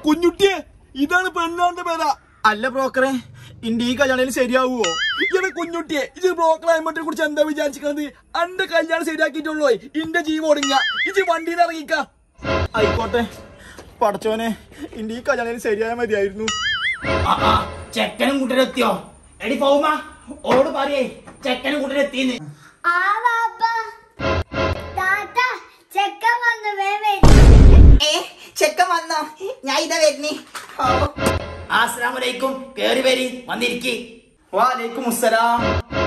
കുഞ്ഞുട്ടിയെ ഇതാണ് പെണ്ണാന്റെ പേര അല്ല ബ്രോക്കറെ ഇന്റെ ഈ കല്യാണം ശരിയാവുമോ ഇങ്ങനെ കുഞ്ഞുട്ടിയെ ഇത് ബ്രോക്കർ അമ്മത്തെ കുറിച്ച് എന്താ വിചാരിച്ചിരിക്കുന്നത് അന്റെ കല്യാണം ശരിയാക്കിയിട്ടുള്ളൂ ഇന്റെ ജീവ ഒടുങ്ങ ഇത് വണ്ടിയിൽ ഇറങ്ങിക്ക ആയിക്കോട്ടെ പടച്ചോനെ ഇന്റെ ഈ കല്യാണം ശരിയായ മതിയായിരുന്നു ആ, ആ, ചെക്കനും കൂട്ടരെത്തിയോ എടി പോവുമ ഓട് പറയേ ചെക്കനും കൂട്ടരെത്തിന്ന് ആ ബാബ താത്ത ചെക്കൻ വന്നു വേവേ ഏ ചെക്കൻ വന്നോ ഞാൻ ഇതാ വരുന്നേ അസ്സലാമലൈക്കും കേറി വരി വന്നിരിക്കി വാലേക്കും അസ്സലാം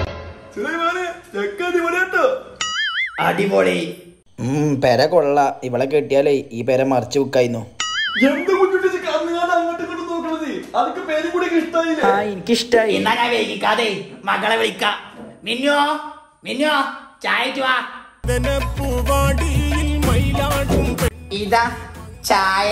കേട്ടോ അടിപൊളി പെര കൊള്ള ഇവളെ കെട്ടിയാലേ ഈ പെര മറിച്ച് വെക്കായിരുന്നു എന്ത് കുഞ്ഞുട്ടി കന്നുകാട് അങ്ങോട്ടും ഇങ്ങോട്ടും നോക്കണത് അതൊക്കെ പേരും കൂടി ഇഷ്ടായില്ലേ ആ എനിക്കിഷ്ടായി എന്നാ ഞാൻ വൈകിക്കാതെ മകളെ വിളിക്ക മിന്നോ മിന്നോ ചായറ്റ് വാ ഇതാ ചായ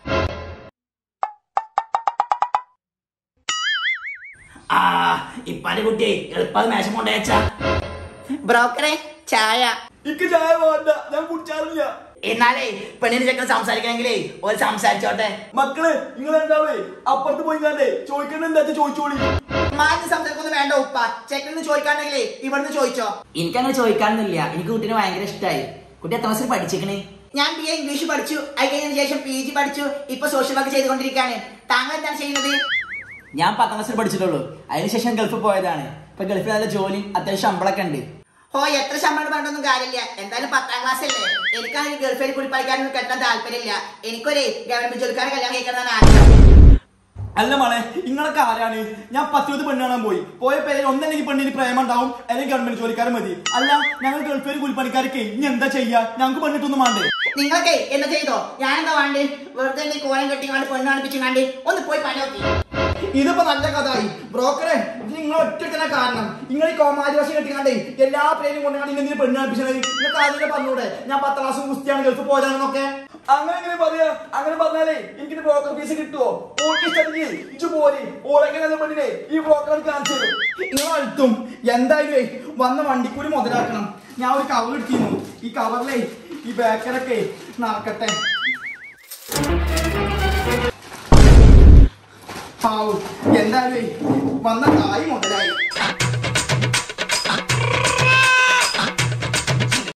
ആ ഇപ്പാന്റെ കുട്ടി എളുപ്പം മേശം കൊണ്ടുവച്ച ബ്രോക്കറെ ചായ ഇക്ക് ചായ വേണ്ട ഞാൻ കുടിച്ചാറില്ല എന്നാലേ പെണ്ണിന് ചെക്കൻ സംസാരിക്കണമെങ്കിലേ ഒരു സംസാരിച്ചോട്ടെ മക്കളെ നിങ്ങൾ എന്താവേ അപ്പുറത്ത് പോയി കണ്ടേ ചോദിക്കണ്ട എന്താ ചോദിച്ചോളി മാറ്റി സംസാരിക്കൊന്നും വേണ്ട ഉപ്പ ചെക്കന് ചോദിക്കാണ്ടെങ്കിലേ ഇവിടുന്ന് ചോദിച്ചോ എനിക്കങ്ങനെ ചോദിക്കാനൊന്നുമില്ല എനിക്ക് കുട്ടീനെ ഭയങ്കര ഇഷ്ടമായി കുട്ടി എത്ര ക്ലാസ്സിൽ പഠിച്ചിക്കണേ ഞാൻ ബി എ ഇംഗ്ലീഷ് പഠിച്ചു അത് കഴിഞ്ഞതിന് ശേഷം പി ജി പഠിച്ചു ഇപ്പൊ സോഷ്യൽ വർക്ക് ചെയ്തുകൊണ്ടിരിക്കുകയാണ് താങ്കൾ എന്താണ് ചെയ്യുന്നത് ഞാൻ പത്താം ക്ലാസ്സിൽ പഠിച്ചിട്ടുള്ളൂ അതിനുശേഷം ഗൾഫിൽ പോയതാണ് ഇപ്പൊ ഗൾഫിൽ നല്ല ജോലി അത്യാവശ്യം ശമ്പളമൊക്കെ ഉണ്ട് ഓ എത്ര ശമ്പളം വേണ്ടൊന്നും കാര്യമില്ല എന്തായാലും പത്താം ക്ലാസ് അല്ലേ എനിക്കാണെങ്കിൽ ഗൾഫിൽ കൂടി പഠിക്കാനൊന്നും കെട്ടാൻ താല്പര്യമില്ല എനിക്കൊരു ഗവൺമെന്റ് ജോലിക്കാരെ കല്യാണം കഴിക്കണം ആഗ്രഹം അല്ല മോളെ നിങ്ങളൊക്കെ ആരാണ് ഞാൻ പത്തിരുപത് പെണ്ണ് കാണാൻ പോയി പോയ പേര് ഒന്നല്ലെങ്കിൽ പെണ്ണിന് പ്രേമം ഉണ്ടാവും അല്ലെങ്കിൽ ഗവൺമെന്റ് ജോലിക്കാരൻ മതി അല്ല ഞങ്ങൾ ഗൾഫിൽ കൂലിപ്പണിക്കാർക്ക് ഇനി എന്താ ചെയ്യാ ഞങ്ങൾക്ക് പെണ്ണിട്ടൊന്നും വേണ്ടേ നിങ്ങളൊക്കെ എന്താ ചെയ്തോ ഞാനെന്താ വേണ്ടേ വെറുതെ എന്നെ കോലം കെട്ടിങ്ങാണ്ട് പെണ്ണ് കാണിപ്പിച്ചിങ്ങാണ്ട് ഒന്ന് പോയി പണി നോക്കി ഇതിപ്പോ നല്ല കഥായി ബ്രോക്കറെ ഇത് നിങ്ങൾ ഒറ്റത്തന്നെ കാരണം നിങ്ങൾ ഈ കോമാരിവാസി കെട്ടിക്കാണ്ടേ എല്ലാ പേരും കൊണ്ടാണ് ഇങ്ങനെ പെണ്ണ് കാണിപ്പിച്ചത് നിങ്ങൾക്ക് ആദ്യം പറഞ്ഞൂടെ ഞാൻ പത്താം ക്ലാസ് കുസ്തിയാണ് ഗൾഫ് പോയതാണെന്നൊക്കെ അങ്ങനെ എങ്ങനെ പറയാ അങ്ങനെ പറഞ്ഞാലേ എനിക്ക് ബ്രോക്കർ ഫീസ് കിട്ടുവോ ഓൾക്ക് ഇഷ്ടമെങ്കിൽ ഇച്ചു പോരി ഓളെങ്ങനെ പെണ്ണിനെ ഈ ബ്രോക്കർ കാണിച്ചു തരും നിങ്ങൾ അഴുത്തും എന്തായാലും വന്ന വണ്ടിക്കൂലി മുതലാക്കണം ഞാൻ ഒരു കവർ എടുത്തിരുന്നു ഈ കവറിലേ ഈ ബേക്കറൊക്കെ നടക്കട്ടെ പാവു എന്തായാലും വന്ന കായ് മുതലായി